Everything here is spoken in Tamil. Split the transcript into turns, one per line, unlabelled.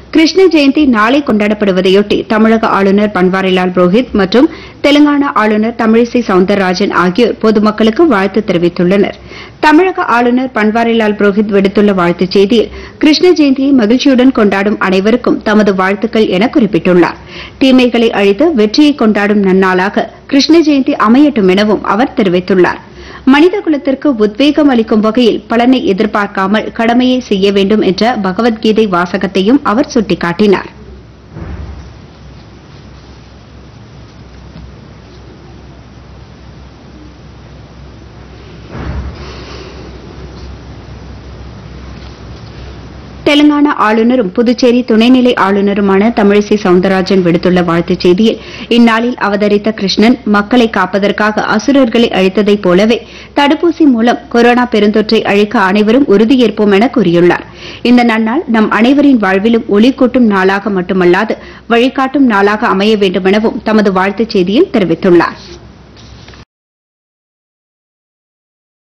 கிருஷ்ண ஜெயந்தி நாளை கொண்டாடப்படுவதையொட்டி தமிழக ஆளுநர் பன்வாரிலால் புரோஹித் மற்றும் தெலுங்கானா ஆளுநர் தமிழிசை சவுந்தரராஜன் ஆகியோர் பொதுமக்களுக்கு வாழ்த்து தெரிவித்துள்ளனர் தமிழக ஆளுநர் பன்வாரிலால் புரோஹித் விடுத்துள்ள வாழ்த்துச் செய்தியில் கிருஷ்ண ஜெயந்தியை மகிழ்ச்சியுடன் கொண்டாடும் அனைவருக்கும் தமது வாழ்த்துக்கள் என குறிப்பிட்டுள்ளார் தீமைகளை அழித்து வெற்றியை கொண்டாடும் நன்னாளாக கிருஷ்ண ஜெயந்தி அமையட்டும் எனவும் அவர் தெரிவித்துள்ளார் மனித குலத்திற்கு உத்வேகம் அளிக்கும் வகையில் பலனை எதிர்பார்க்காமல் கடமையை செய்ய வேண்டும் என்ற பகவத்கீதை வாசகத்தையும் அவர் சுட்டிக்காட்டினார் தெலுங்கானா ஆளுநரும் புதுச்சேரி துணைநிலை ஆளுநருமான தமிழிசை சவுந்தரராஜன் விடுத்துள்ள வாழ்த்துச் செய்தியில் இந்நாளில் அவதரித்த கிருஷ்ணன் மக்களை காப்பதற்காக அசுரர்களை அழித்ததைப் போலவே தடுப்பூசி மூலம் கொரோனா பெருந்தொற்றை அழிக்க அனைவரும் உறுதியேற்போம் என கூறியுள்ளார் இந்த நன்னாள் நம் அனைவரின் வாழ்விலும் ஒளி கூட்டும் நாளாக மட்டுமல்லாது வழிகாட்டும் நாளாக அமைய வேண்டுமெனவும் தமது வாழ்த்துச் செய்தியில் தெரிவித்துள்ளாா்